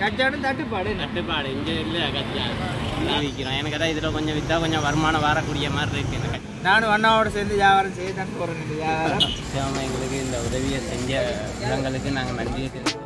கச்சானும் தட்டுப்பாடு என்ன? தட்டுப்பாடு இங்கே இல்லை கச்சா விற்கிறோம் எனக்கு தான் இதில் கொஞ்சம் விற்றா கொஞ்சம் வருமானம் வரக்கூடிய மாதிரி இருக்கு இந்த கச்சா நானும் அண்ணாவோட சேர்ந்து வியாபாரம் செய்ய தான் போகிறேன் இந்த வியாபாரம் நிச்சயமா எங்களுக்கு இந்த உதவியை செஞ்ச இடங்களுக்கு நாங்கள் நன்றி தெரிவிக்கிறோம்.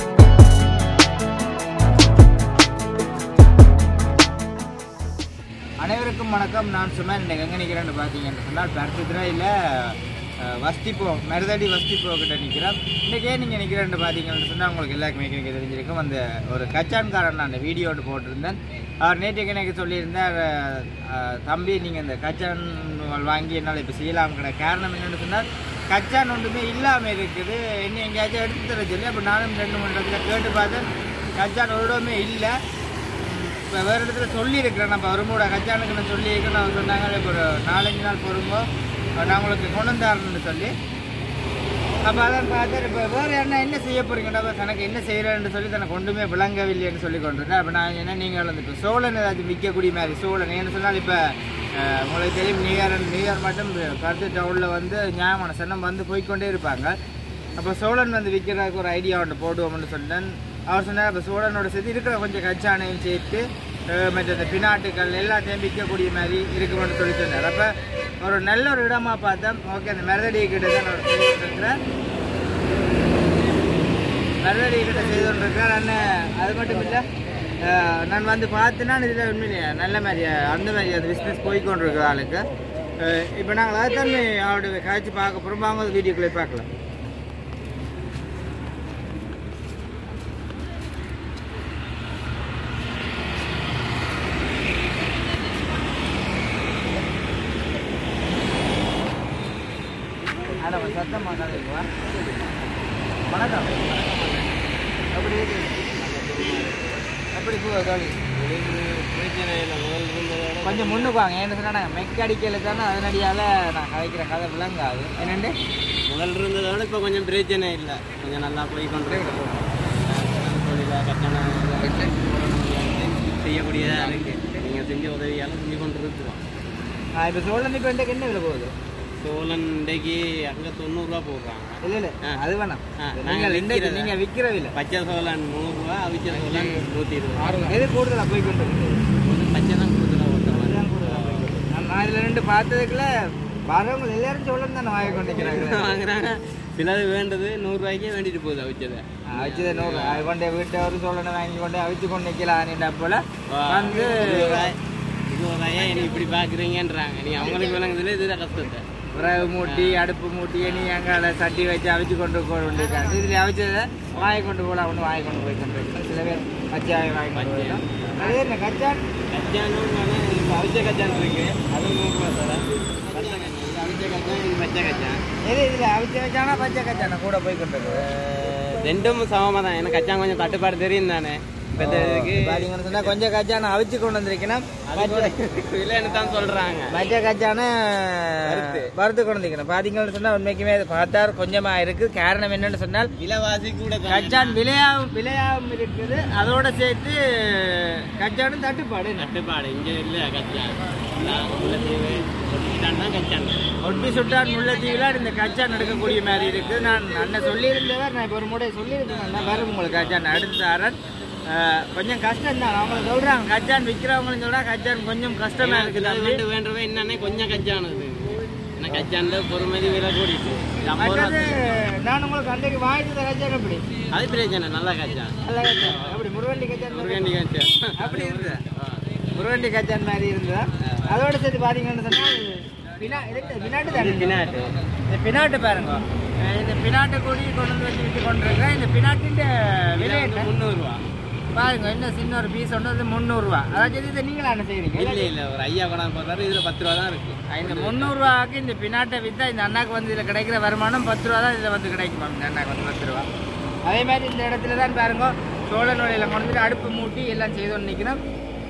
அனைவருக்கும் வணக்கம் நான் சுமன் இன்னைக்கு எங்கே நிற்கிறேன்னு பார்த்தீங்கன்னு சொன்னால் பருத்தித்துறையில் வஸ்திப்போ மருதடி வஸ்திப்போ கிட்ட நிற்கிறோம் இன்றைக்கே நீங்கள் நிற்கிறேன்னு பார்த்தீங்கன்னு சொன்னால் உங்களுக்கு எல்லாருக்குமே எனக்கு தெரிஞ்சிருக்கும் அந்த ஒரு கச்சான்காரன் நான் அந்த வீடியோ ஒன்று போட்டிருந்தேன் அவர் நேற்றுக்கு எனக்கு சொல்லியிருந்தார் அஹ், தம்பி நீங்கள் இந்த கச்சான் வாங்கி என்னால் இப்போ செய்யலாம் கிடையாது காரணம் என்னென்னு சொன்னால் கச்சான் ஒன்றுமே இல்லாமல் இருக்குது இன்னும் எங்கேயாச்சும் எடுத்து தர சொல்லி அப்போ நானும் ரெண்டு மூணு இடத்துல கேட்டு பார்த்தேன் கச்சான் ஒரு இடமே இல்லை இப்போ வேறு இடத்துல சொல்லியிருக்கிறேன் நம்ம வரும்போட கச்சானுக்கு நான் சொல்லியிருக்கேன் அவங்க சொன்னாங்க இப்போ ஒரு நாலஞ்சு நாள் பொறுங்கோ நான் உங்களுக்கு கொண்டு வந்தாருன்னு சொல்லி அப்போ அதான் பார்த்தேன் இப்போ வேறு என்ன என்ன செய்ய போகிறீங்கடா தனக்கு என்ன செய்கிறேன்னு சொல்லி தனக்கு ஒன்றுமே விளங்கவில்லைன்னு சொல்லி கொண்டிருந்தேன் அப்போ நான் என்ன நீங்கள் வந்து இப்போ சோழன் ஏதாச்சும் விற்கக்கூடிய மாதிரி சோழன் ஏன்னு சொன்னால் இப்போ அஹ், உங்களுக்கு தெரியும் நியூயர் நியூயர் மட்டும் கருத்து டவுனில் வந்து நியாயமான சன்னம் வந்து போய்க்கொண்டே இருப்பாங்க அப்போ சோழன் வந்து விற்கிறதுக்கு ஒரு ஐடியா ஒன்று போடுவோம்னு சொன்னேன் அவர் சொன்னார் அப்போ சோழனோட சேர்த்து இருக்கிற கொஞ்சம் கச்சானையும் சேர்த்து அஹ், மற்ற இந்த பினாட்டுகள் எல்லாத்தையும் விற்கக்கூடிய மாதிரி இருக்குமென்னு சொல்லி சொன்னார் அப்போ ஒரு நல்ல ஒரு இடமா பார்த்தேன் ஓகே அந்த மெரதடி கிட்ட தான் நான் இருக்கிறேன் மருதடி கிட்ட செய்து கொண்டிருக்கிறேன் நான் அது மட்டும் இல்லை அஹ், நான் வந்து பார்த்தேன்னா இதில் உண்மையிலே நல்ல மாதிரி அந்த மாதிரி அந்த பிஸ்னஸ் போய்கொண்டிருக்கிற ஆளுக்கு இப்போ நாங்கள் அதைத்தான் அவருடைய காய்ச்சி பார்க்க போகிறோம் வாங்க வீடியோக்குள்ளே பார்க்கலாம் அட சத்தம் மாட்டாதுவா வணக்கம் அப்படி இருக்கு அப்படி போ தோழி பிரச்சனை இல்லை முதல் இருந்ததோட கொஞ்சம் முன்னுக்கு வாங்க ஏன்னு சொன்னா மெக்கானிக்கல் தானே அதனடியால் நான் கதைக்கிற கதை விளங்காது என்னண்டு முதல் இருந்ததோட இப்போ கொஞ்சம் பிரச்சனை இல்லை கொஞ்சம் நல்லா போய் கொண்டு தொழிலாக கட்டண செய்யக்கூடியதாக இருக்கு நீங்கள் செஞ்ச உதவியால் செஞ்சு கொண்டு இருக்கிறோம் இப்போ சோழன் இப்போ இன்றைக்கு என்ன விலை போகுது சோழன் இன்றைக்கு அங்கே தொண்ணூறுரூவா போடுறாங்க இல்லை இல்லை ஆ. அது வேணாம் ஆ, நீங்கள் நாங்க இன்றைக்கு விக்கிறதா? நீங்கள் விற்கிற விலை பச்சை சோழன் நூறுரூவா அவிச்ச சோழன் நூற்றி இருபது எது கூடுதலாக போய் கொண்டு இருக்குது பச்சை தான் கொடுத்துருவா ஒருத்தர் அதுதான் கூடுதலா போய் கொண்டு இருக்குது. நான் நான் இதில் ரெண்டு பார்த்ததுக்குள்ள வரவங்க எல்லாரும் சோழன் தானே வாங்கி கொண்டு இருக்கிறாங்க வாங்குறாங்க சிலது வேண்டது நூறுரூவாய்க்கே வேண்டிட்டு போகுது அவிச்சதை அவிச்சதை நூறு அது கொண்டு வீட்டை ஒரு சோழனை வாங்கி கொண்டு அவிச்சு கொண்டு நிற்கலாம் போல வந்து இருபதாயிரம் என்ன இப்படி பார்க்குறீங்கன்றாங்க நீ அவங்களுக்கு விளங்குதுல இதுதான் கஷ்டத்தை விறகு மூட்டி அடுப்பு மூட்டி நீ அங்கால சட்டி வச்சு அவிச்சு கொண்டு போக வேண்டியிருக்காங்க இதில் அவிச்சதை வாங்கி கொண்டு போகலாம் ஒன்று வாங்கி கொண்டு போய் கொண்டு போய் சில பேர் கச்சாவை வாங்கி கொண்டு போயிடும் அதே என்ன கச்சான் கச்சானும் வேணும் இப்போ அவிச்ச கச்சான் இருக்கு அதுவும் நூறுரூவா சார் பச்சை கச்சான் இது அவிச்ச கச்சான் இது பச்சை கச்சான் எது இதில் அவிச்ச கச்சானா பச்சை கச்சானா கூட போய் கொண்டு இருக்குது அஹ் ரெண்டும் சமமாக தான் எனக்கு கச்சான் கொஞ்சம் தட்டுப்பாடு தெரியும் தானே இப்போ இதுக்கு பார்த்தீங்கன்னு சொன்னால் கொஞ்சம் கச்சானை அவிச்சு கொண்டு வந்திருக்கேன்னா இல்லைன்னு தான் சொல்கிறாங்க பச்சை கச்சான வறுத்து. வறுத்து கொண்டு வந்திருக்கணும் பார்த்தீங்கன்னு சொன்னால் உண்மைக்குமே அது பார்த்தா கொஞ்சமாக இருக்குது காரணம் என்னன்னு சொன்னால் விலைவாசி கூட தான். கச்சான் விலையாகவும் விலையாகவும் இருக்குது அதோட சேர்த்து கச்சானும் தட்டுப்பாடு என்ன? தட்டுப்பாடு இங்கே இல்லை கச்சான் எல்லாம் முல்லைத்தீவு ஒட்டிக்கிட்டான் தான் கச்சான் ஒட்டி சுட்டான் முல்லைத்தீவில் இந்த கச்சான் எடுக்கக்கூடிய மாதிரி இருக்குது நான் அண்ணன் சொல்லியிருந்தவர் நான் இப்போ ஒரு முறை சொல்லியிருக்கேன் நான் வரும் உங்களுக்கு கச்சான் அடுத்து தரேன் அஹ், கொஞ்சம் கஷ்டம் தான் அவங்க சொல்கிறாங்க கச்சான் விற்கிறவங்களும் சொல்கிறாங்க கச்சான் கொஞ்சம் கஷ்டமாக இருக்குது அது தம்பி. வேண்டு வேண்டவே என்னன்னே கொஞ்சம் கச்சானது ஏன்னா கச்சான்ல பொறுமதி விலை கூடிட்டு இது ஐம்பது ரூபா மற்றது நான் உங்களுக்கு அன்றைக்கு வாங்கிட்டு தர கச்சான் எப்படி அது பிரச்சனை நல்லா கச்சான் நல்ல கச்சான் அப்படி முருகண்டி கச்சான் ஒரு வேண்டி கச்சான் அப்படி இருந்தது முருகண்டி கச்சான் மாதிரி இருந்ததா அதோட சேர்த்து பார்த்தீங்கன்னு சொன்னால் பினா இது பினாட்டு தானே பின்னாட்டு இந்த பினாட்டு பாருங்க அஹ் இந்த பினாட்டை கொடி கொண்டு வந்து வச்சு விற்று கொண்டிருக்கிறேன் இந்த பினாட்டின் விலை என்ன முந்நூறுரூவா பாருங்க இன்னும் சின்ன ஒரு பீஸ் ஒன்று வந்து முந்நூறுரூவா அதாச்சும் இதை நீங்களா என்ன செய்கிறீங்க இல்லை இல்லை ஒரு ஐயா கொண்டாந்து போடுறாரு இதில் பத்து ரூபா தான் இருக்கு இந்த முந்நூறுரூவாக்கு இந்த பினாட்டை விற்றா இந்த அண்ணாக்கு வந்து இதில் கிடைக்கிற வருமானம் பத்து ரூபா தான் இதில் வந்து கிடைக்குமா இந்த அண்ணாக்கு வந்து பத்து ரூபா அதே மாதிரி இந்த இடத்துல தான் பாருங்க சோழ நுழையில கொண்டு வந்து அடுப்பு மூட்டி எல்லாம் செய்து நிற்கிறோம்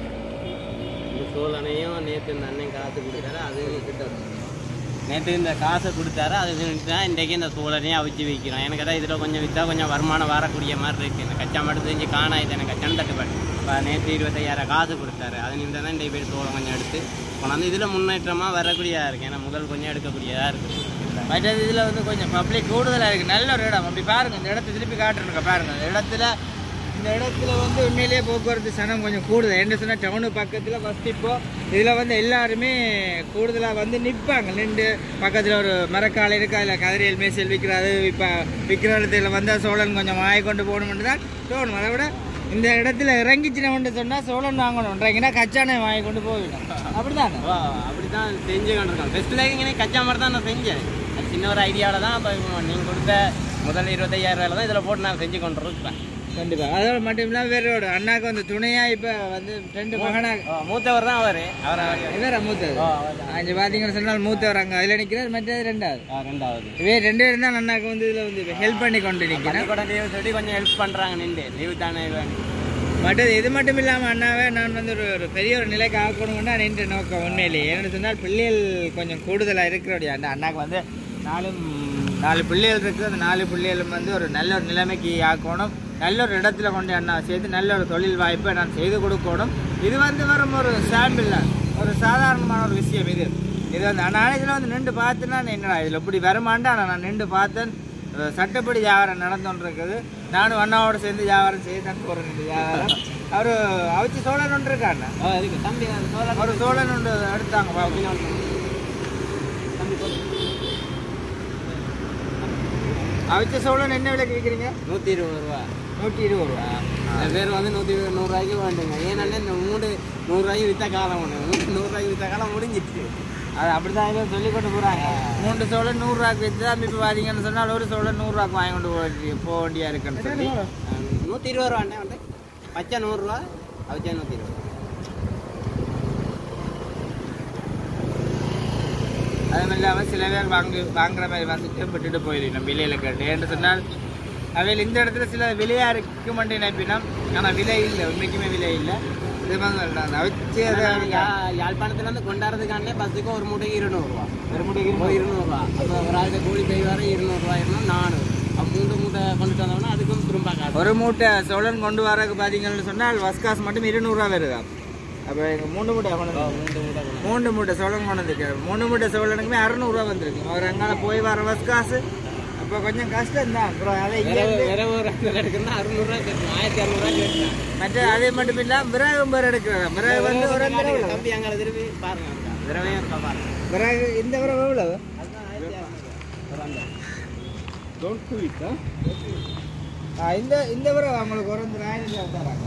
இந்த சோழனையும் நேற்று இந்த அண்ணன் காசு கொடுத்தாரு அது நேற்று இந்த காசை கொடுத்தாரு அது தான் இன்றைக்கு இந்த சோழனையும் அவிச்சு வைக்கிறோம் எனக்கு தான் இதில் கொஞ்சம் விற்றா கொஞ்சம் வருமானம் வரக்கூடிய மாதிரி இருக்குது இந்த கச்சா மட்டும் தெரிஞ்சு காணாது எனக்கு கச்சான் தட்டுப்பாடு இப்போ நேற்று இருபத்தையாயிரம் காசு கொடுத்தாரு அது நின்று தான் இன்றைக்கு போய் சோளம் கொஞ்சம் எடுத்து கொண்டாந்து இதில் முன்னேற்றமாக வரக்கூடியதாக இருக்குது ஏன்னா முதல் கொஞ்சம் எடுக்கக்கூடியதாக இருக்குது மற்றது இதில் வந்து கொஞ்சம் பப்ளிக் கூடுதலாக இருக்குது நல்ல ஒரு இடம் அப்படி பாருங்க இந்த இடத்த திருப்பி காட்டுருங்க பாருங்க இந்த இடத்துல இந்த இடத்துல வந்து உண்மையிலேயே போக்குவரத்து சனம் கொஞ்சம் கூடுதல் என்ன சொன்னால் டவுனு பக்கத்தில் ஃபஸ்ட் இப்போ இதில் வந்து எல்லாருமே கூடுதலாக வந்து நிற்பாங்க நின்று பக்கத்தில் ஒரு மரக்கால் இருக்கு அதில் கதிரியல் மேய்ச்சல் விற்கிறாது இப்போ விற்கிற இடத்துல வந்தால் சோழன் கொஞ்சம் வாங்கி கொண்டு போகணும்னு தான் தோணும் அதை விட இந்த இடத்துல இறங்கிச்சினோன்னு சொன்னால் சோழன் வாங்கணும் இறங்கினா கச்சானை வாங்கி கொண்டு போகணும் அப்படிதானே ஓ அப்படிதான் செஞ்சு கொண்டிருக்கோம் ஃபெஸ்ட்டில் இங்கே கச்சா மாதிரி தான் நான் செஞ்சேன் அது சின்ன ஒரு ஐடியாவில் தான் இப்போ நீங்கள் கொடுத்த முதல் இருபத்தையாயிரம் ரூபாயில தான் இதில் போட்டு நான் செஞ்சு கொண்டு இருக்கேன் கண்டிப்பாக அதோட மட்டும் இல்லாமல் வேற ஒரு அண்ணாக்கு வந்து துணையாக இப்போ வந்து ரெண்டு மகனாக ஓ, மூத்தவர் தான் அவர் அவர் வேற மூத்தது அஞ்சு பார்த்தீங்கன்னு சொன்னால் மூத்தவர் அங்கே அதில் நிற்கிறார் மற்றது ரெண்டாவது ரெண்டாவது இவே ரெண்டு பேரும் தான் அண்ணாக்கு வந்து இதில் வந்து ஹெல்ப் பண்ணி கொண்டு நிற்கிறேன் கூட லீவு சொல்லி கொஞ்சம் ஹெல்ப் பண்ணுறாங்க நின்று லீவு தானே வேணும் மற்றது இது மட்டும் இல்லாமல் அண்ணாவே நான் வந்து ஒரு ஒரு பெரிய ஒரு நிலைக்கு ஆக்கணும்னா நின்று நோக்கம் உண்மையிலேயே ஏன்னு சொன்னால் பிள்ளைகள் கொஞ்சம் கூடுதலாக இருக்கிறோடைய அந்த அண்ணாக்கு வந்து நாலு நாலு பிள்ளைகள் இருக்குது அந்த நாலு பிள்ளைகளும் வந்து ஒரு நல்ல ஒரு நிலைமைக்கு ஆக்கணும் நல்ல ஒரு இடத்துல கொண்டு அண்ணா சேர்த்து நல்ல ஒரு தொழில் வாய்ப்பை நான் செய்து கொடுக்கணும் இது வந்து வரும் ஒரு சாம்பிள் தான் ஒரு சாதாரணமான ஒரு விஷயம் இது இது வந்து நான் இதில் வந்து நின்று பார்த்துனா என்னடா இதில் இப்படி வருமாண்டா நான் நின்று பார்த்தேன் அஹ் சட்டப்படி வியாபாரம் நடந்துட்டு இருக்குது நானும் அண்ணாவோட சேர்ந்து வியாபாரம் செய்ய தான் போகிறேன் இந்த வியாபாரம் அவர் அவிச்சு சோழன் ஒன்று இருக்காண்ணா ஓ இருக்கு தம்பி அது சோழர் ஒரு சோழன் ஒன்று எடுத்தாங்க பாப்போம். தம்பி சொல்லு. அவிச்ச சோழன் என்ன விலைக்கு விற்கிறீங்க நூற்றி இருபது ரூபா நூற்றி இருபது ரூபா சில பேர் வந்து நூற்றி நூறுரூவாய்க்கு வேண்டுங்க ஏன்னா இந்த மூணு நூறுரூவாய்க்கு விற்ற காலம் ஒன்று மூணு நூறுரூவாய்க்கு விற்ற காலம் முடிஞ்சிட்டு அது அப்படிதான் இதை சொல்லி கொண்டு போகிறாங்க மூன்று சோழன் நூறுரூவாக்கு விற்று தான் இப்போ பார்த்தீங்கன்னு சொன்னால் ஒரு சோழன் நூறுரூவாக்கு வாங்கி கொண்டு போக போக வேண்டியா இருக்குன்னு சொல்லி நூற்றி இருபது ரூபாண்ணே வந்து பச்சை நூறுரூவா அவிச்சா நூற்றி இருபது அதுவும் இல்லாமல் சில பேர் வாங்கி வாங்குற மாதிரி வந்துட்டு விட்டுட்டு போயிடணும் விலையில கேட்டு என்று சொன்னால் அவையில் இந்த இடத்துல சில விலையாக இருக்கு மட்டும் நினைப்பினோம் ஆனால் விலை இல்லை உண்மைக்குமே விலை இல்லை இது வந்து அந்த அவிச்சு அதை யா- யாழ்ப்பாணத்துலேருந்து கொண்டாடுறதுக்காண்டே பஸ்ஸுக்கு ஒரு மூட்டைக்கு இருநூறுவா ஒரு முடிக்கு ஒரு இருநூறுவா அப்போ ஒரு ஆளுக்கு கூலி போய் வர இருநூறுவா இருநூறு நானூறு அப்போ மூன்று மூட்டை கொண்டுட்டு வந்தோம்னா அதுக்கும் திரும்ப காசு ஒரு மூட்டை சோழன் கொண்டு வரக்கு பார்த்தீங்கன்னு சொன்னால் வஸ்காஸ் மட்டும் இருநூறுவா வருதா அப்போ எங்கள் மூணு மூட்டை கொண்டு வந்து- மூன்று மூட்டை கொண்டு மூணு மூட்டை சோழன் கொண்டு வந்துருக்கு மூணு மூட்டை சோழனுக்குமே அறநூறுவா வந்திருக்கு அவர் அங்கால போய் வர வஸ்காசு அப்போ கொஞ்சம் கஷ்டம் தான் அப்புறம் அதை வேற இங்கே வேற ஒரு இடத்துல எடுக்கணும்னா அறுநூறுவா கேட்கணும் ஆயிரத்தி இரநூறுவா கேட்கலாம் மற்ற அதே மட்டும் இல்லாமல் விறகு பேர் எடுக்கிறாங்க விறகு வந்து ஒரு அந்த எவ்வளவு? தம்பி அங்கே திருப்பி பாருங்க விரவே இருக்கா பாருங்க விறகு இந்த விறகு எவ்வளவு அதுதான் ஆயிரத்தி இரநூறு ஒரு அந்த ஆ, இந்த இந்த விறகு அவங்களுக்கு ஒரு வந்து ஆயிரம் தராங்க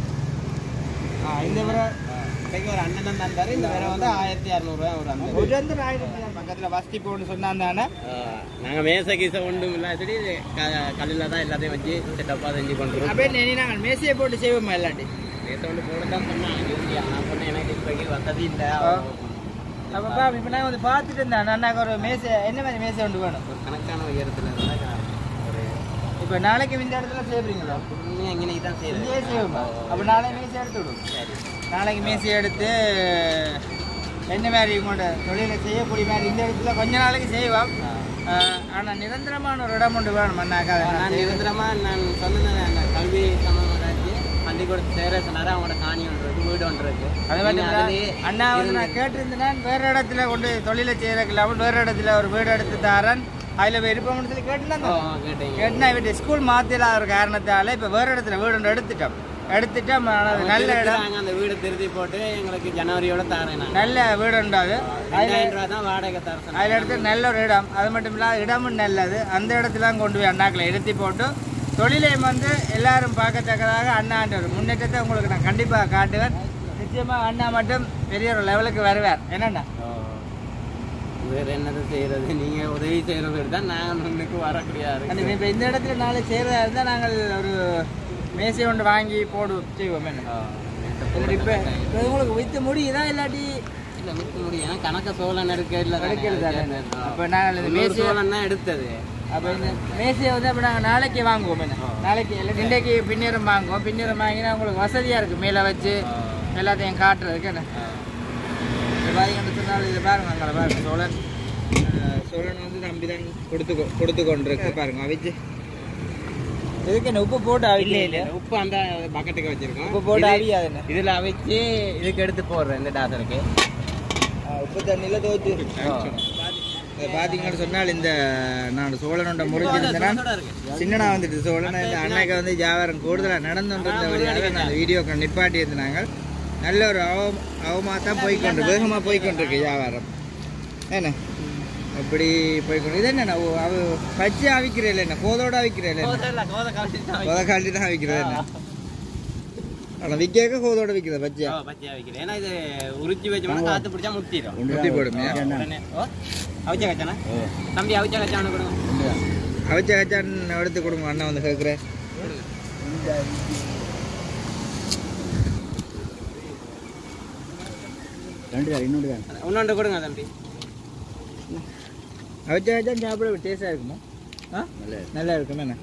ஆ இந்த விறகு இன்னைக்கு ஒரு அண்ணன் தந்தாரு இந்த விரை வந்து ஆயிரத்தி இரநூறுவா ஒரு அந்த ஒரு வந்து ஆயிரம் பக்கத்தில் வசதி போன்னு சொன்னாந்தானே நாங்கள் மேச கீச ஒன்றும் இல்லை சரி கல்லில் தான் எல்லாத்தையும் வச்சு செட்டப்பாக செஞ்சு பண்ணுறோம் அப்படியே நீ நாங்கள் மேசையை போட்டு செய்வோமா இல்லாட்டி மேச ஒன்று போட தான் சொன்னாங்க யூரியா நான் சொன்னேன் எனக்கு இப்போக்கி வசதி இல்லை அப்பப்பா இப்போ நான் வந்து பார்த்துட்டு இருந்தேன் அண்ணாக்கு ஒரு மேசை என்ன மாதிரி மேசை ஒன்று வேணும் ஒரு கணக்கான உயரத்தில் இருந்தால் ஒரு இப்போ நாளைக்கு இந்த இடத்துல செய்வீங்களா உண்மையாக எங்கே தான் செய்யுது இங்கேயே செய்வோமா அப்போ நாளைக்கு மேசை எடுத்து விடும் சரி நாளைக்கு மேசை எடுத்து என்ன மாதிரி உங்களோட தொழிலை செய்யக்கூடிய மாதிரி இந்த இடத்துல கொஞ்ச நாளைக்கு செய்வோம் ஆனால் நிரந்தரமான ஒரு இடம் ஒன்று வேணும் அண்ணாக்கா அதை நான் நான் நிரந்தரமாக நான் சொன்னேன் அந்த கல்வி சம்மந்தமாச்சு பள்ளிக்கூடத்து சேர சொன்னார் அவங்களோட காணி ஒன்று இருக்கு வீடு ஒன்று இருக்கு அது மட்டும் நீங்க இல்ல, அதுலயே அண்ணா வந்து நான் கேட்டிருந்தேன் வேற இடத்துல கொண்டு தொழிலை செய்யறதுக்கு இல்லாமல் வேற இடத்துல ஒரு வீடு எடுத்து தரேன் அதில் விருப்பம்னு சொல்லி ஓ, கேட்டுனா கேட்டீங்க கேட்டுனா இவட்டு ஸ்கூல் மாத்தில ஒரு காரணத்தால இப்போ வேற இடத்துல வீடு ஒன்று எடுத்துட்டோம் எடுத்துட்டோம் ஆனா அது நல்ல இடம் நாங்கள் அந்த வீடு திருத்தி போட்டு எங்களுக்கு ஜனவரியோட தரேன் நான் நல்ல வீடு உண்டாது ரெண்டாயிரம் ரூபா தான் வாடகை தர சொன்னேன் அதில் எடுத்து நல்ல ஒரு இடம் அது மட்டும் இல்லாத இடமும் நல்லது அந்த இடத்துல கொண்டு போய் அண்ணாக்களை எடுத்து போட்டு தொழிலையும் வந்து எல்லாரும் பார்க்கத்தக்கதாக அண்ணான்ற ஒரு முன்னேற்றத்தை உங்களுக்கு நான் கண்டிப்பாக காட்டுவேன் நிச்சயமாக அண்ணா மட்டும் பெரிய ஒரு லெவலுக்கு வருவார் என்னண்ணா ஓ. வேற என்னது செய்யறது நீங்க உதவி செய்யறது தான் நாங்கள் முன்னுக்கு வரக்கூடிய அந்த இப்போ இந்த இடத்துல நாளை செய்கிறதா இருந்தால் நாங்கள் ஒரு மேசை ஒன்று வாங்கி போடு செய்வோம் என்ன இப்போ இப்போ உங்களுக்கு விற்று முடியுதா இல்லாட்டி இல்ல விற்க முடியும் ஏன்னா கணக்க சோழன் இருக்க இல்ல எடுக்கிறது அப்போ நாங்கள் இந்த மேசை சோழன் தான் எடுத்தது அப்போ இந்த மேசையை வந்து அப்போ நாங்கள் நாளைக்கு வாங்குவோம் என்ன நாளைக்கு இல்லை இன்றைக்கு பின்னேரம் வாங்குவோம் பின்னேரம் வாங்கினா உங்களுக்கு வசதியாக இருக்குது மேலே வச்சு எல்லாத்தையும் காட்டுறதுக்கு என்ன இது பார்த்தீங்கன்னு சொன்னால் இது பாருங்க அங்கே பாருங்க சோழன் அஹ், சோழன் வந்து நம்பி தான் கொடுத்து கொ- கொடுத்து கொண்டு இருக்கு பாருங்க அவிச்சு இதுக்கு என்ன உப்பு போட்டு அவிக்கல இல்லையா உப்பு அந்த பக்கெட்டுக்கு வச்சிருக்கோம் உப்பு போட்டு இது- அவியாது என்ன இதுல அவிச்சு இதுக்கு எடுத்து போடுறேன் இந்த டாசருக்கு அஹ், உப்பு தண்ணியில் துவைச்சு இதை பார்த்தீங்கன்னு சொன்னால் இந்த நான் சோழனோட முடிஞ்சிருந்தேன் சின்னனா வந்துட்டு சோழன் இந்த அன்னைக்கு வந்து வியாபாரம் கூடுதலாக நடந்துட்டு வழியாக நான் அந்த வீடியோக்கு நிப்பாட்டி இருந்தாங்க நல்ல ஒரு அவ அவமாக தான் போய்க்கொண்டு வேகமாக போய்க்கொண்டிருக்கு வியாபாரம் என்ன அப்படி போய்க்கொண்டு இது என்ன அவ பச்சை அவிக்கிறேன் என்ன கோதோட அவிக்கிறேன் கோதை காட்டி தான் அவிக்கிறது என்ன ஆனால் விற்க கோதோட விற்கிறது பச்சையா பச்சையா வைக்கிறேன் ஏன்னா இது உரிச்சு வச்சோம்னா காத்து பிடிச்சா முத்திடும் முத்தி போடுமே உடனே ஓ அவிச்ச கச்சானா தம்பி அவிச்ச கச்சானு கொடுங்க அவிச்ச கச்சான் எடுத்து கொடுங்க அண்ணன் வந்து கேட்குறேன் இன்னொன்று கொடுங்க தம்பி அவிச்ச கச்சான் சாப்பிட டேஸ்டாக இருக்குமா ஆ நல்லா இருக்கும் என்ன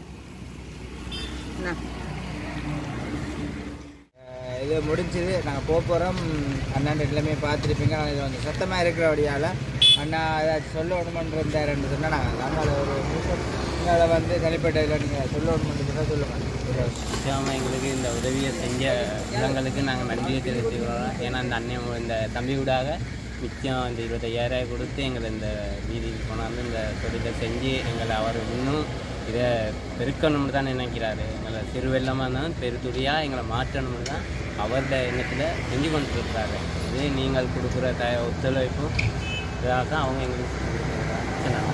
அஹ் இது முடிஞ்சது நாங்கள் போக போகிறோம் அண்ணாண்ட எல்லாமே பார்த்துருப்பீங்க நான் இது வந்து சத்தமாக இருக்கிறபடியால் அண்ணா ஏதாச்சும் சொல்ல வேணுமென்றிருந்தாருன்னு சொன்னால் நாங்கள் நாங்கள் ஒரு நிமிஷம் உங்களை வந்து தனிப்பட்ட இதில் நீங்கள் சொல்ல வேணுமென்று சொல்லுங்கள் நிச்சயமாக எங்களுக்கு இந்த உதவியை செஞ்ச இடங்களுக்கு நாங்கள் நன்றியை தெரிவித்துக்கிறோம் ஏன்னா இந்த அண்ணன் இந்த தம்பி கூடாக மிச்சம் இந்த இருபத்தையாயிரம் கொடுத்து எங்களை இந்த வீதிக்கு கொண்டாந்து இந்த தொழிலை செஞ்சு எங்களை அவர் இன்னும் இதை பெருக்கணும்னு தான் நினைக்கிறாரு எங்களை சிறு வெள்ளமாக இருந்தாலும் பெருத்துடியாக எங்களை மாற்றணும்னு தான் அவருடைய எண்ணத்தில் செஞ்சு கொண்டு இருக்கிறாரு இது நீங்கள் கொடுக்குற த ஒத்துழைப்பும் இதாக தான் அவங்க எங்களுக்கு கொடுக்குறாங்க.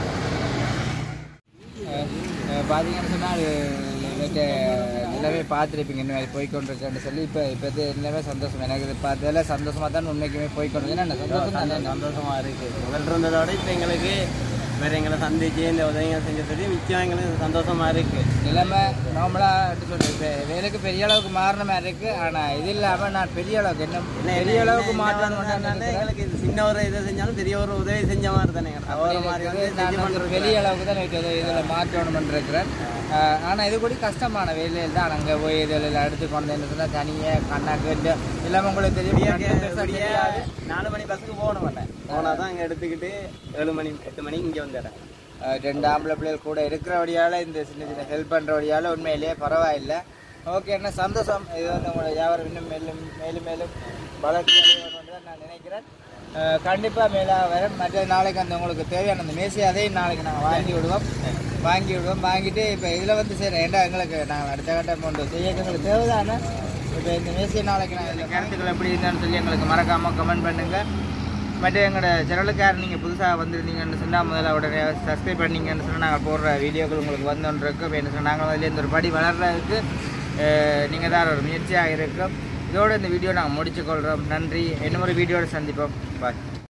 பார்த்தீங்கன்னு சொன்னால் நேற்று எல்லாமே பார்த்துருப்பீங்க இந்த மாதிரி போய்க்கொண்டிருக்கேன்னு சொல்லி இப்போ இப்போ எல்லாமே சந்தோஷம் எனக்கு இது பார்த்ததில் சந்தோஷமாக தான் உண்மைக்குமே போய்க்கொண்டு என்ன சந்தோஷம் தானே சந்தோஷமா இருக்கு முதல் இருந்ததோட இப்போ எங்களுக்கு வேற எங்களை சந்திச்சு இந்த உதவிகள் செஞ்ச சொல்லி மிச்சம் எங்களுக்கு சந்தோஷமா இருக்கு நிலைமை நார்மலாக சொல்கிறேன் இப்போ வேலைக்கு பெரிய அளவுக்கு மாறின மாதிரி இருக்குது ஆனால் இது இல்லாமல் நான் பெரிய அளவுக்கு என்ன பெரிய அளவுக்கு மாற்றணும் எங்களுக்கு இது சின்ன ஒரு இதை செஞ்சாலும் பெரிய ஒரு உதவி செஞ்ச மாதிரி தானே ஒரு மாதிரி வந்து செஞ்சு நான் வந்து கொண்டிருக்கிறேன். பெரிய அளவுக்கு தான் வைக்கிறது இதில் மாற்றணும்னு இருக்கிறேன் ஆனால் இது கூட கஷ்டமான வேலையில் தான் அங்கே போய் இதில் எடுத்து கொண்டு வந்து சொன்னால் தனியாக கண்ணாக்கு இந்த எல்லாமே உங்களுக்கு தெரியும் விடிய- கண்ணு பெருசா விடிய தெரியாது. நாலு மணி பஸ்ஸுக்கு போகணும் மாட்டேன் போனால் தான் இங்கே எடுத்துக்கிட்டு ஏழு மணி எட்டு மணிக்கு இங்கே வந்துடுறேன் அஹ் ரெண்டு ஆம்பளை பிள்ளைகள் கூட இருக்கிறபடியால் இந்த சின்ன சின்ன ஹெல்ப் பண்ணுறபடியால் உண்மையிலேயே பரவாயில்லை ஓகே என்ன சந்தோஷம் இது வந்து உங்களோட வியாபாரம் இன்னும் மேலும் மேலும் மேலும் வளர்ச்சி அடையணும்னு தான் நான் நினைக்கிறேன் கண்டிப்பாக மேலே வரும் மற்ற நாளைக்கு அந்த உங்களுக்கு தேவையான அந்த மேசை அதையும் நாளைக்கு நாங்கள் வாங்கி விடுவோம் வாங்கி விடுவோம் வாங்கிட்டு இப்போ இதில் வந்து சரி ஏண்டா எங்களுக்கு நாங்கள் அடுத்த கட்டம் கொண்டு செய்ய எங்களுக்கு தேவைதானே இப்போ இந்த மேசையை நாளைக்கு நான் இதில் கருத்துக்கள் எப்படி இருந்தான்னு சொல்லி எங்களுக்கு மறக்காமல் கமெண்ட் பண்ணுங்கள் மற்ற எங்களோட சேனலுக்கார் நீங்கள் புதுசாக வந்திருந்தீங்கன்னு சொன்னால் முதல்ல உடனே சப்ஸ்கிரைப் பண்ணீங்கன்னு சொன்னால் நாங்கள் போடுற வீடியோக்கள் உங்களுக்கு வந்தோன்றிருக்கு இப்போ என்ன சொன்னால் நாங்கள் அதுலேருந்து ஒரு படி வளர்றதுக்கு நீங்கள் தான் ஒரு முயற்சியாக இருக்கும் இதோட இந்த வீடியோ நாங்கள் முடிச்சுக்கொள்கிறோம் நன்றி இன்னும் ஒரு வீடியோட சந்திப்போம் பாய்